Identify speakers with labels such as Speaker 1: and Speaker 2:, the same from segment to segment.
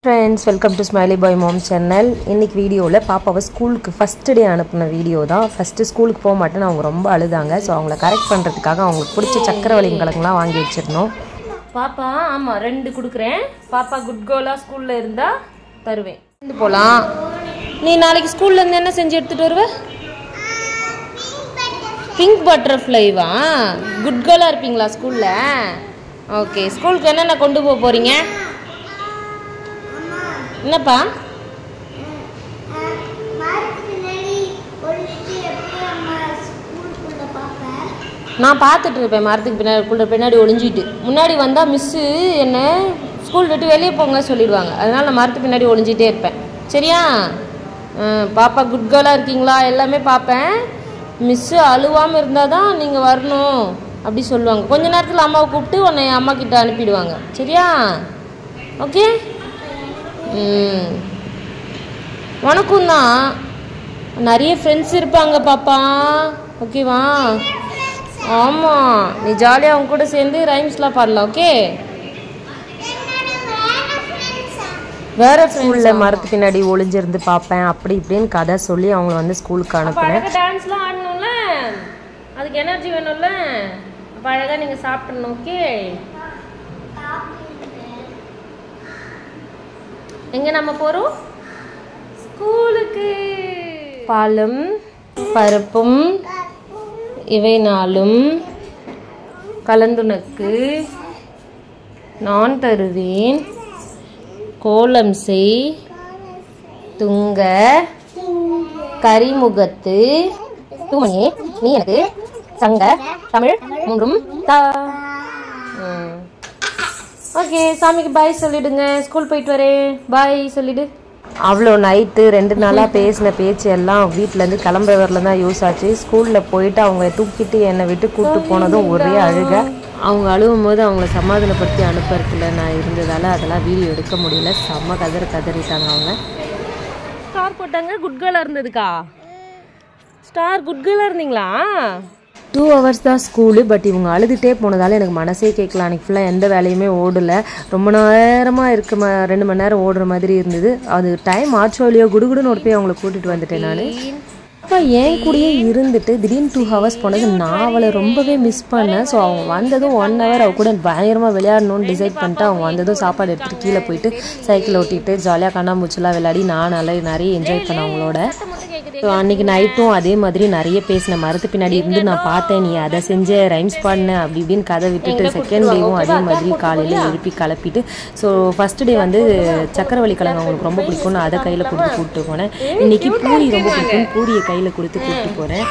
Speaker 1: Friends welcome to Smiley Boy Mom channel இன்னைக்கு வீடியோவில் பாப்பாவை ஸ்கூலுக்கு ஃபஸ்ட்டு டே அனுப்பின வீடியோ தான் ஃபஸ்ட்டு ஸ்கூலுக்கு போக மாட்டேன்னு அவங்க ரொம்ப அழுதாங்க ஸோ அவங்கள கரெக்ட் பண்ணுறதுக்காக அவங்களுக்கு பிடிச்ச சக்கரவள்ளி கிழங்குலாம் வாங்கி வச்சிருந்தோம் பாப்பா ஆமாம் ரெண்டு கொடுக்குறேன் பாப்பா குட் கோலாக ஸ்கூலில் இருந்தால் தருவேன் இருந்து போகலாம் நீ நாளைக்கு ஸ்கூல்ல இருந்து என்ன செஞ்சு எடுத்துகிட்டு வருவ பிங்க் பட்டர்ஃப்ளைவா குட் கேர்ளாக இருப்பீங்களா ஸ்கூலில் ஓகே ஸ்கூலுக்கு என்னென்ன கொண்டு போக போகிறீங்க என்னப்பா நான் பார்த்துட்டு இருப்பேன் மரத்துக்கு பின்னாடி குள்ள பின்னாடி ஒளிஞ்சிட்டு முன்னாடி வந்தால் மிஸ்ஸு என்ன ஸ்கூல் விட்டு வெளியே போங்க சொல்லிடுவாங்க அதனால நான் மரத்துக்கு பின்னாடி ஒளிஞ்சிட்டே இருப்பேன் சரியா ம், பாப்பா குட் கேர்ளாக இருக்கீங்களா எல்லாமே பார்ப்பேன் மிஸ்ஸு அழுவாமல் இருந்தால் தான் நீங்கள் வரணும் அப்படி சொல்லுவாங்க கொஞ்ச நேரத்தில் அம்மாவை கூப்பிட்டு உன்னை அம்மா கிட்ட அனுப்பிடுவாங்க சரியா ஓகே ம் உனக்கும் தான் நிறைய ஃப்ரெண்ட்ஸ் இருப்பாங்க பாப்பா ஓகேவா ஆமாம் நீ ஜாலியாக அவங்க கூட சேர்ந்து ரைம்ஸ்லாம் பாடலாம் ஓகே வேற ஸ்கூலில் மரத்து பின்னாடி ஒளிஞ்சிருந்து பார்ப்பேன் அப்படி இப்படின்னு கதை சொல்லி அவங்கள வந்து ஸ்கூலுக்கு அனுப்புனேன் டான்ஸ்லாம் ஆடணும்ல அதுக்கு எனர்ஜி வேணும்ல அப்போ அழகாக நீங்கள் சாப்பிடணும் ஓகே எங்க நம்ம போறோம் ஸ்கூலுக்கு பாலும் பருப்பும் இவை நாளும் கலந்துனக்கு நான் தருவேன் கோலம் செய் துங்க கரிமுகத்து தூமணியே நீ எனக்கு சங்க தமிழ் மூன்றும் தா ம் ஓகே சாமிக்கு பாய் சொல்லிடுங்க ஸ்கூல் போயிட்டு வரேன் பாய் சொல்லிடு அவ்வளோ நைட்டு ரெண்டு நாளாக பேசின பேச்சு எல்லாம் வீட்டிலேருந்து கிளம்புற வரல தான் யூஸ் ஆச்சு ஸ்கூலில் போயிட்டு அவங்க தூக்கிட்டு என்னை விட்டு கூப்பிட்டு போனதும் ஒரே அழுக அவங்க அழுவும் போது அவங்கள சமாதானப்படுத்தி அனுப்புறதுல நான் இருந்ததால் அதெல்லாம் வீடியோ எடுக்க முடியல செம்ம கதறு கதறிட்டாங்க அவங்க ஸ்டார் போட்டாங்க குட் கேர்ளாக இருந்ததுக்கா ஸ்டார் குட் கேர்ளாக இருந்தீங்களா டூ ஹவர்ஸ் தான் ஸ்கூலு பட் இவங்க அழுதுகிட்டே போனதால எனக்கு மனசே கேட்கல அன்றைக்கி ஃபுல்லாக எந்த வேலையுமே ஓடலை ரொம்ப நேரமாக இருக்க ம ரெண்டு மணி நேரம் ஓடுற மாதிரி இருந்தது அது டைம் ஆச்சோ இல்லையோ குடுகுடுன்னு ஒரு போய் அவங்கள கூட்டிகிட்டு வந்துட்டேன் நான் அப்பா என் கூடயே இருந்துட்டு திடீர்னு டூ ஹவர்ஸ் போனது நான் அவளை ரொம்பவே மிஸ் பண்ணேன் ஸோ அவங்க வந்ததும் ஒன் ஹவர் அவ கூட பயங்கரமாக விளையாடணும்னு டிசைட் பண்ணிட்டு அவங்க வந்ததும் சாப்பாடு எடுத்துகிட்டு கீழே போயிட்டு சைக்கிள் ஓட்டிட்டு ஜாலியாக கண்ணாமூச்சிலாம் விளையாடி நான் நல்லா நிறைய என்ஜாய் பண்ணேன் அவங்களோட ஸோ அன்றைக்கி நைட்டும் அதே மாதிரி நிறைய பேசின மரத்து பின்னாடி இருந்து நான் பார்த்தேன் நீ அதை செஞ்ச ரைம்ஸ் பண்ண அப்படி இப்படின்னு கதை விட்டுட்டு செகண்ட் டேவும் அதே மாதிரி காலையில் எழுப்பி கிளப்பிட்டு ஸோ ஃபஸ்ட் டே வந்து சக்கரவள்ளி கிழங்கு அவங்களுக்கு ரொம்ப பிடிக்கும் நான் அதை கையில் கொடுத்து கூப்பிட்டு போனேன் இன்னைக்கு பூரி ரொம்ப பிடிக்கும் பூரியை கையில் கொடுத்து கூப்பிட்டு போகிறேன்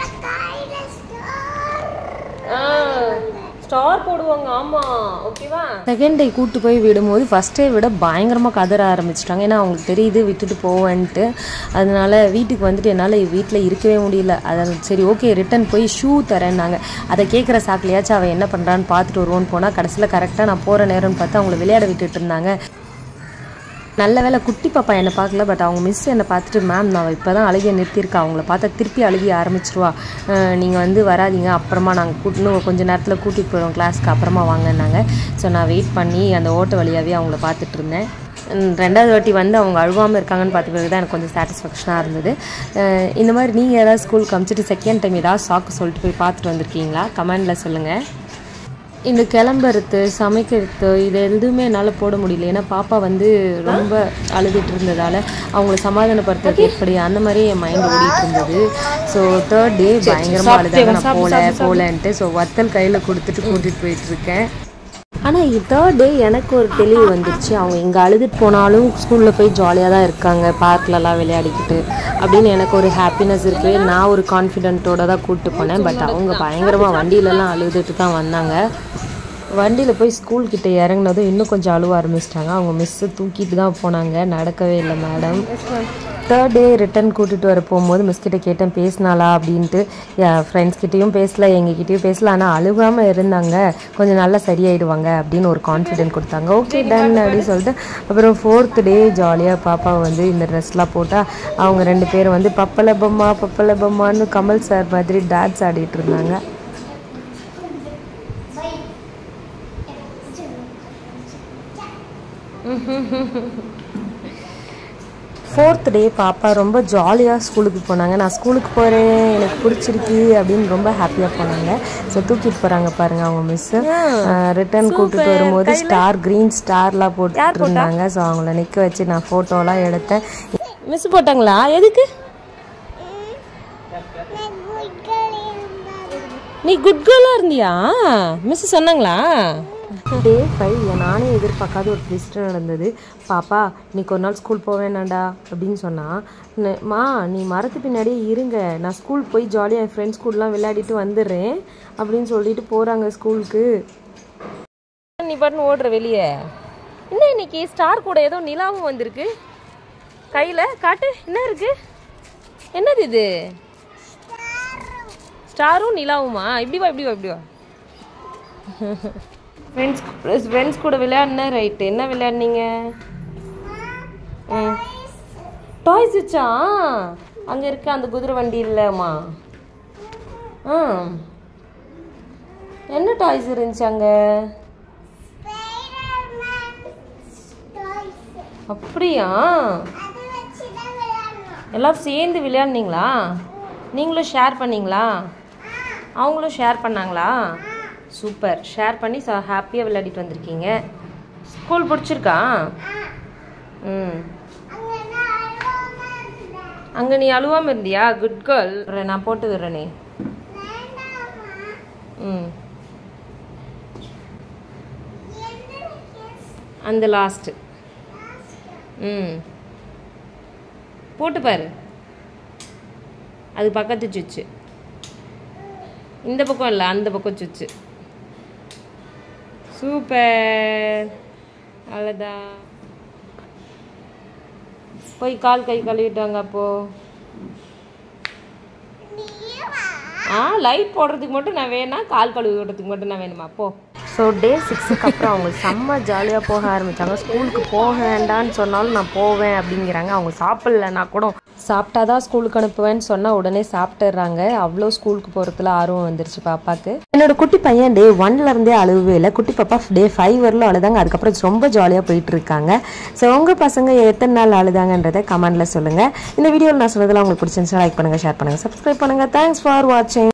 Speaker 1: ஸ்டார் போடுவாங்க ஆமா ஓகேவா செகண்ட் டே கூட்டு போய் விடும்போது ஃபர்ஸ்ட் டே விட பயங்கரமாக கதற ஆரம்பிச்சிட்டாங்க ஏன்னா அவங்களுக்கு தெரியுது விட்டுட்டு போவேன்ட்டு அதனால வீட்டுக்கு வந்துட்டு என்னால் வீட்டில் இருக்கவே முடியல அதான் சரி ஓகே ரிட்டன் போய் ஷூ தரேன்னாங்க அதை கேட்குற சாக்கிலையாச்சும் அவள் என்ன பண்ணுறான்னு பார்த்துட்டு வருவோன்னு போனால் கடைசியில் கரெக்டாக நான் போகிற நேரம்னு பார்த்து அவங்கள விளையாட விட்டுட்டு இருந்தாங்க நல்ல வேளை குட்டி பாப்பா என்னை பார்க்கல பட் அவங்க மிஸ் என்னை பார்த்துட்டு மேம் நான் இப்போ தான் அழுகிய நிறுத்தியிருக்கேன் அவங்கள பார்த்தா திருப்பி அழுகி ஆரம்பிச்சிருவா நீங்கள் வந்து வராதீங்க அப்புறமா நாங்கள் கூட்டு இன்னும் கொஞ்சம் நேரத்தில் கூட்டிகிட்டு போயிடுவோம் கிளாஸ்க்கு அப்புறமா வாங்கினாங்க ஸோ நான் வெயிட் பண்ணி அந்த ஓட்ட வழியாகவே அவங்கள பார்த்துட்டு இருந்தேன் உம், ரெண்டாவது வாட்டி வந்து அவங்க அழுவாமல் இருக்காங்கன்னு பார்த்த பிறகு தான் எனக்கு கொஞ்சம் சாட்டிஸ்ஃபேக்ஷனாக இருந்தது அஹ், இந்த மாதிரி நீங்கள் ஏதாவது ஸ்கூலுக்கு அமிச்சிட்டு செகண்ட் டைம் ஏதாவது சாக்கு சொல்லிட்டு போய் பார்த்துட்டு வந்திருக்கீங்களா கமெண்டில் சொல்லுங்கள் இந்த கிளம்புறது சமைக்கிறது இது எதுவுமே என்னால் போட முடியல ஏன்னா பாப்பா வந்து ரொம்ப அழுதுட்டு இருந்ததால் அவங்கள சமாதானப்படுத்துறது எப்படி அந்த மாதிரி என் மைண்ட் ஓடிட்டு இருந்தது ஸோ தேர்ட் டே பயங்கரமாக அழுதாங்க நான் போல போலன்ட்டு ஸோ வத்தல் கையில் கொடுத்துட்டு கூட்டிகிட்டு போயிட்டு இருக்கேன் ஆனால் தேர்ட் டே எனக்கு ஒரு தெளிவு வந்துருச்சு அவங்க இங்கே அழுதுட்டு போனாலும் ஸ்கூலில் போய் ஜாலியாக தான் இருக்காங்க பார்க்லலாம் விளையாடிக்கிட்டு அப்படின்னு எனக்கு ஒரு ஹாப்பினஸ் இருக்குது நான் ஒரு கான்ஃபிடென்ட்டோட தான் கூப்பிட்டு போனேன் பட் அவங்க பயங்கரமாக வண்டியிலலாம் அழுதுட்டு தான் வந்தாங்க வண்டியில் போய் ஸ்கூல் கிட்ட இறங்குனதும் இன்னும் கொஞ்சம் அழுவ ஆரம்பிச்சிட்டாங்க அவங்க மிஸ்ஸு தூக்கிட்டு தான் போனாங்க நடக்கவே இல்லை மேடம் தேர்ட் டே ரிட்டன் கூட்டிகிட்டு வர போகும்போது மிஸ் கிட்ட கேட்டேன் பேசினாளா அப்படின்ட்டு என் ஃப்ரெண்ட்ஸ் கிட்டேயும் பேசல எங்ககிட்டயும் பேசல ஆனால் அழுகாமல் இருந்தாங்க கொஞ்சம் நல்லா சரியாயிடுவாங்க அப்படின்னு ஒரு கான்ஃபிடென்ட் கொடுத்தாங்க ஓகே டன் அப்படின்னு சொல்லிட்டு அப்புறம் ஃபோர்த் டே ஜாலியாக பாப்பாவை வந்து இந்த ட்ரெஸ்லாம் போட்டால் அவங்க ரெண்டு பேரும் வந்து பப்பல பொம்மா பப்பல பொம்மான்னு கமல் சார் மாதிரி டான்ஸ் ஆடிட்டு இருந்தாங்க ம்ஹும். ஃபோர்த் டே பாப்பா ரொம்ப ஜாலியாக ஸ்கூலுக்கு போனாங்க நான் ஸ்கூலுக்கு போகிறேன் எனக்கு பிடிச்சிருக்கு அப்படின்னு ரொம்ப ஹாப்பியாக போனாங்க ஸோ தூக்கிட்டு போகிறாங்க பாருங்க அவங்க மிஸ்ஸு ரிட்டர்ன் கூட்டிட்டு வரும்போது ஸ்டார் க்ரீன் ஸ்டார்லாம் போட்டு இருந்தாங்க ஸோ அவங்கள நிற்க வச்சு நான் ஃபோட்டோலாம் எடுத்தேன் மிஸ் போட்டாங்களா எதுக்கு நீ குட் கேர்லாக இருந்தியா மிஸ் சொன்னாங்களா டே ஃபைவ் நானே எதிர்பார்க்காத ஒரு ட்விஸ்ட் நடந்தது பாப்பா இன்னைக்கு ஒரு நாள் ஸ்கூல் போவேனாண்டா அப்படின்னு சொன்னா மா நீ மரத்து பின்னாடியே இருங்க நான் ஸ்கூல் போய் ஜாலியாக என் ஃப்ரெண்ட்ஸ் கூடலாம் விளையாடிட்டு வந்துடுறேன் அப்படின்னு சொல்லிட்டு போகிறாங்க ஸ்கூலுக்கு நீ பாட்டு ஓடுற வெளியே என்ன இன்னைக்கு ஸ்டார் கூட ஏதோ நிலாவும் வந்திருக்கு கையில் காட்டு என்ன இருக்கு என்னது இது ஸ்டாரும் நிலாவுமா இப்படி வா இப்படி வா இப்படி வா ஃப்ரெண்ட்ஸ் ஃப்ரெண்ட்ஸ் கூட விளையாடின ரைட்டு என்ன விளையாடுனீங்க டாய்ஸ் வச்சா அங்கே இருக்க அந்த குதிரை வண்டி இல்லைம்மா ஆ என்ன டாய்ஸ் இருந்துச்சு அங்கே அப்படியா எல்லாரும் சேர்ந்து விளையாடுனீங்களா நீங்களும் ஷேர் பண்ணீங்களா அவங்களும் ஷேர் பண்ணாங்களா சூப்பர் ஷேர் பண்ணி ச ஹாப்பியாக விளையாடிட்டு வந்திருக்கீங்க ஸ்கூல் பிடிச்சிருக்கா ம் அங்கே நீ அழுவாமல் இருந்தியா குட் கேர்ள் நான் போட்டு விடுறேனே ம் அந்த லாஸ்ட்டு ம் போட்டு பாரு அது பக்கத்து சுச்சு இந்த பக்கம் இல்லை அந்த பக்கம் சுச்சு சூப்பர் அவ்வளோதான் போய் கால் கை கழுவிட்டு வாங்க அப்போ ஆ லைட் போடுறதுக்கு மட்டும் நான் வேணா கால் கழுவி விடுறதுக்கு மட்டும் நான் வேணுமா அப்போ ஸோ டே சிக்ஸுக்கு அப்புறம் அவங்க செம்ம ஜாலியாக போக ஆரம்பித்தாங்க ஸ்கூலுக்கு போக வேண்டான்னு சொன்னாலும் நான் போவேன் அப்படிங்கிறாங்க அவங்க சாப்பிட்லன்னா கூட சாப்பிட்டாதான் ஸ்கூலுக்கு அனுப்புவேன்னு சொன்னால் உடனே சாப்பிட்டுறாங்க அவ்வளோ ஸ்கூலுக்கு போகிறதுல ஆர்வம் வந்துருச்சு பாப்பாக்கு என்னோட குட்டி பையன் டே ஒன்ல இருந்தே அழுவே இல்லை குட்டி பாப்பா டே ஃபைவ் வரலும் அழுதாங்க அதுக்கப்புறம் ரொம்ப ஜாலியாக போயிட்டு இருக்காங்க ஸோ உங்கள் பசங்க எத்தனை நாள் அழுதாங்கன்றதை கமெண்ட்ல சொல்லுங்கள் இந்த வீடியோவில் நான் சொன்னதெல்லாம் உங்களுக்கு பிடிச்சிருந்துச்சா லைக் பண்ணுங்கள் ஷேர் பண்ணுங்கள் சப்ஸ்கிரைப் பண்ணுங்கள் தேங்க்ஸ் ஃபார் வாட்சிங்